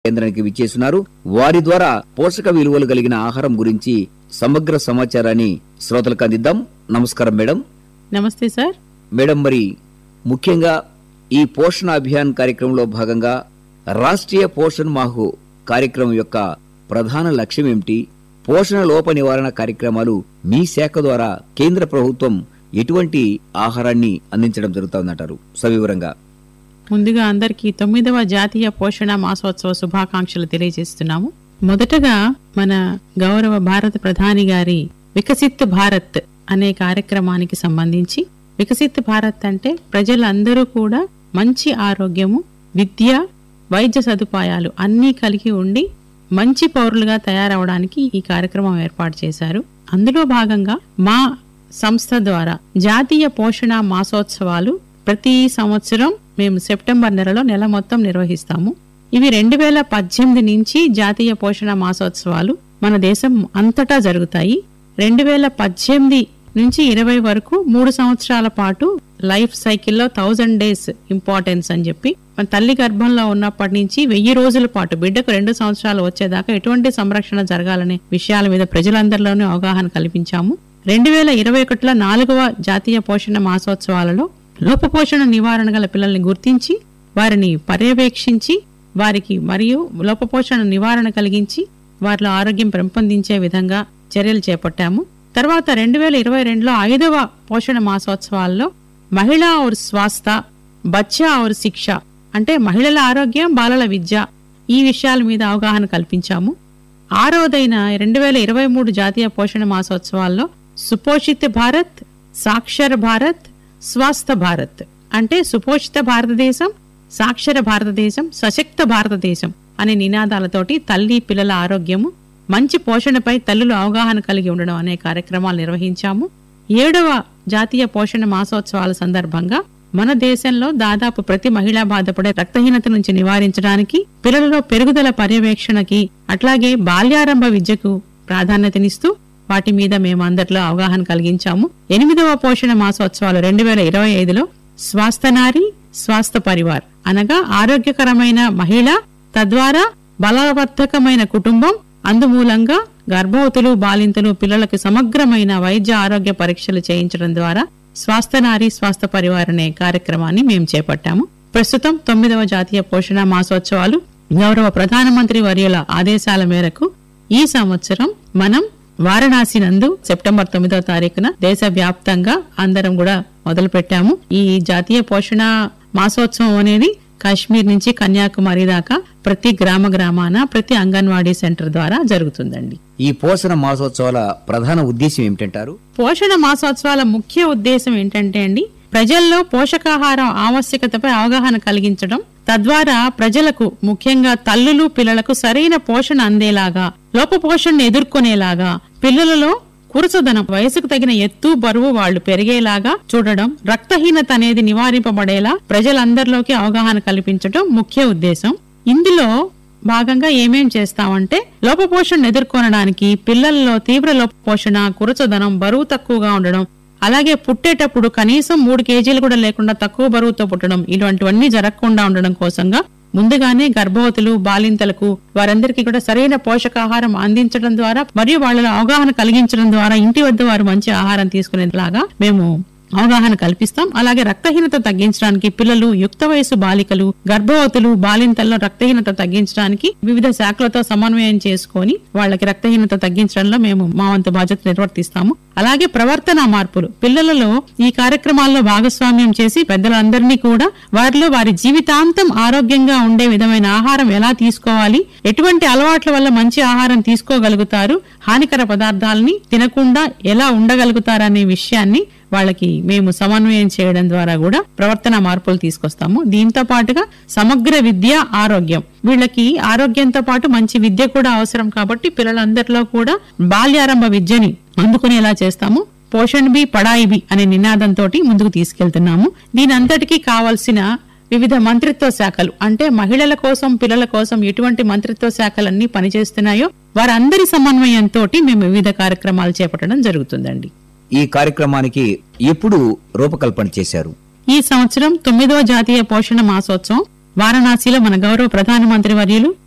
కేంద్రానికి విచ్చేస్తున్నారు వారి ద్వారా పోషక విలువలు కలిగిన ఆహారం గురించి సమగ్ర సమాచారాన్ని శ్రోతలకు అందిద్దాం నమస్కారం మేడం నమస్తే సార్ మేడం మరి ముఖ్యంగా ఈ పోషణ అభియాన్ కార్యక్రమంలో భాగంగా రాష్ట్రీయ పోషణ్ మాహు కార్యక్రమం యొక్క ప్రధాన లక్ష్యం ఏమిటి పోషణ లోప నివారణ కార్యక్రమాలు మీ శాఖ ద్వారా కేంద్ర ప్రభుత్వం ఎటువంటి ఆహారాన్ని అందించడం జరుగుతుందంటారు సవివరంగా ముందుగా అందరికీ తొమ్మిదవ జాతీయ పోషణ మాసోత్సవ శుభాకాంక్షలు తెలియజేస్తున్నాము మొదటగా మన గౌరవ భారత ప్రధాని గారి వికసిత్ భారత్ అనే కార్యక్రమానికి సంబంధించి వికసిత్ భారత్ అంటే ప్రజలందరూ కూడా మంచి ఆరోగ్యము విద్య వైద్య సదుపాయాలు అన్నీ కలిగి ఉండి మంచి పౌరులుగా తయారవడానికి ఈ కార్యక్రమం ఏర్పాటు చేశారు అందులో భాగంగా మా సంస్థ ద్వారా జాతీయ పోషణ మాసోత్సవాలు ప్రతి సంవత్సరం మేము సెప్టెంబర్ నెలలో నెల మొత్తం నిర్వహిస్తాము ఇవి రెండు వేల పద్దెనిమిది నుంచి జాతీయ పోషణ మాసోత్సవాలు మన దేశం అంతటా జరుగుతాయి రెండు వేల పద్దెనిమిది నుంచి ఇరవై వరకు మూడు సంవత్సరాల పాటు లైఫ్ సైకిల్లో థౌజండ్ డేస్ ఇంపార్టెన్స్ అని చెప్పి మన తల్లి గర్భంలో ఉన్నప్పటి నుంచి వెయ్యి రోజుల పాటు బిడ్డకు రెండు సంవత్సరాలు వచ్చేదాకా ఎటువంటి సంరక్షణ జరగాలనే విషయాల మీద ప్రజలందరిలోనూ అవగాహన కల్పించాము రెండు వేల ఇరవై ఒకటిలో నాలుగవ జాతీయ పోషణ మాసోత్సవాలలో లోపపోషణ నివారణ గల పిల్లల్ని గుర్తించి వారిని పర్యవేక్షించి వారికి మరియు లోపపోషణ నివారణ కలిగించి వారిలో ఆరోగ్యం పెంపొందించే విధంగా చర్యలు చేపట్టాము తర్వాత రెండు వేల ఇరవై రెండులో ఐదవ పోషణ మాసోత్సవాల్లో మహిళా ఔర్ స్వాస్థ బచ్చా ఔర్ శిక్ష అంటే మహిళల ఆరోగ్యం బాలల విద్య ఈ విషయాల మీద అవగాహన కల్పించాము ఆరోదైన రెండు వేల ఇరవై మూడు జాతీయ పోషణ మాసోత్సవాల్లో సుపోషిత భారత్ సాక్షర భారత్ స్వాస్థ భారత్ అంటే సుపోషిత భారతదేశం సాక్షర భారతదేశం సశక్త భారతదేశం అనే నినాదాలతోటి తల్లి పిల్లల ఆరోగ్యము మంచి పోషణపై తల్లులు అవగాహన కలిగి ఉండడం అనే కార్యక్రమాలు నిర్వహించాము ఏడవ జాతీయ పోషణ మాసోత్సవాల సందర్భంగా మన దేశంలో దాదాపు ప్రతి మహిళ బాధపడే రక్తహీనత నుంచి నివారించడానికి పిల్లలలో పెరుగుదల పర్యవేక్షణకి అట్లాగే బాల్యారంభ విద్యకు ప్రాధాన్యతనిస్తూ వాటి మీద మేము అందరిలో అవగాహన కలిగించాము ఎనిమిదవ పోషణ మాసోత్సవాలు రెండు వేల ఇరవై ఐదులో స్వాస్థ నారి స్వాస్థ పరివార్ అనగా ఆరోగ్యకరమైన మహిళ తద్వారా బలవర్ధకమైన కుటుంబం అందుమూలంగా గర్భవతులు బాలింతలు పిల్లలకు సమగ్రమైన వైద్య ఆరోగ్య పరీక్షలు చేయించడం ద్వారా స్వాస్థ నారి స్వాస్థ పరివార్ అనే కార్యక్రమాన్ని మేము చేపట్టాము ప్రస్తుతం తొమ్మిదవ జాతీయ పోషణ మాసోత్సవాలు గౌరవ ప్రధానమంత్రి వర్యుల ఆదేశాల మేరకు ఈ సంవత్సరం మనం వారణాసి నందు సెప్టెంబర్ తొమ్మిదవ తారీఖున దేశ వ్యాప్తంగా అందరం కూడా మొదలు పెట్టాము ఈ జాతీయ పోషణ మాసోత్సవం అనేది కాశ్మీర్ నుంచి కన్యాకుమారి దాకా ప్రతి గ్రామ గ్రామాన ప్రతి అంగన్వాడీ సెంటర్ ద్వారా జరుగుతుందండి ఈ పోషణ మాసోత్సవాల ప్రధాన ఉద్దేశం ఏమిటంటారు పోషణ మాసోత్సవాల ముఖ్య ఉద్దేశం ఏంటంటే అండి ప్రజల్లో పోషకాహారం ఆవశ్యకతపై అవగాహన కలిగించడం తద్వారా ప్రజలకు ముఖ్యంగా తల్లులు పిల్లలకు సరైన పోషణ అందేలాగా లోపపోషణను ఎదుర్కొనేలాగా పిల్లలలో కురసదనం వయసుకు తగిన ఎత్తు బరువు వాళ్ళు పెరిగేలాగా చూడడం రక్తహీనత అనేది నివారింపబడేలా ప్రజలందరిలోకి అవగాహన కల్పించడం ముఖ్య ఉద్దేశం ఇందులో భాగంగా ఏమేం చేస్తామంటే లోపపోషణ ఎదుర్కొనడానికి పిల్లల్లో తీవ్ర లోపపోషణ కురచదనం బరువు తక్కువగా ఉండడం అలాగే పుట్టేటప్పుడు కనీసం మూడు కేజీలు కూడా లేకుండా తక్కువ బరువుతో పుట్టడం ఇలాంటివన్నీ జరగకుండా ఉండడం కోసంగా ముందుగానే గర్భవతులు బాలింతలకు వారందరికీ కూడా సరైన పోషకాహారం అందించడం ద్వారా మరియు వాళ్ళలో అవగాహన కలిగించడం ద్వారా ఇంటి వద్ద వారు మంచి ఆహారం తీసుకునేలాగా మేము అవగాహన కల్పిస్తాం అలాగే రక్తహీనత తగ్గించడానికి పిల్లలు యుక్త వయసు బాలికలు గర్భవతులు బాలింతల్లో రక్తహీనత తగ్గించడానికి వివిధ శాఖలతో సమన్వయం చేసుకొని వాళ్ళకి రక్తహీనత తగ్గించడంలో మేము మా వంతు బాధ్యత నిర్వర్తిస్తాము అలాగే ప్రవర్తన మార్పులు పిల్లలలో ఈ కార్యక్రమాల్లో భాగస్వామ్యం చేసి పెద్దలందరినీ కూడా వారిలో వారి జీవితాంతం ఆరోగ్యంగా ఉండే విధమైన ఆహారం ఎలా తీసుకోవాలి ఎటువంటి అలవాట్ల వల్ల మంచి ఆహారం తీసుకోగలుగుతారు హానికర పదార్థాలని తినకుండా ఎలా ఉండగలుగుతారనే విషయాన్ని వాళ్ళకి మేము సమన్వయం చేయడం ద్వారా కూడా ప్రవర్తన మార్పులు తీసుకొస్తాము దీంతో పాటుగా సమగ్ర విద్య ఆరోగ్యం వీళ్ళకి ఆరోగ్యంతో పాటు మంచి విద్య కూడా అవసరం కాబట్టి పిల్లలందరిలో కూడా బాల్యారంభ విద్యని అందుకునేలా చేస్తాము పోషణ్ బి పడాయి బి అనే నినాదంతో ముందుకు తీసుకెళ్తున్నాము దీని అంతటికీ కావాల్సిన వివిధ మంత్రిత్వ శాఖలు అంటే మహిళల కోసం పిల్లల కోసం ఎటువంటి మంత్రిత్వ శాఖలన్నీ పనిచేస్తున్నాయో వారందరి సమన్వయంతో మేము వివిధ కార్యక్రమాలు చేపట్టడం జరుగుతుందండి ఈ కార్యక్రమానికి ఎప్పుడు రూపకల్పన చేశారు ఈ సంవత్సరం తొమ్మిదవ జాతీయ పోషణ మాసోత్సవం వారణాసిలో మన గౌరవ ప్రధానమంత్రి వర్యులు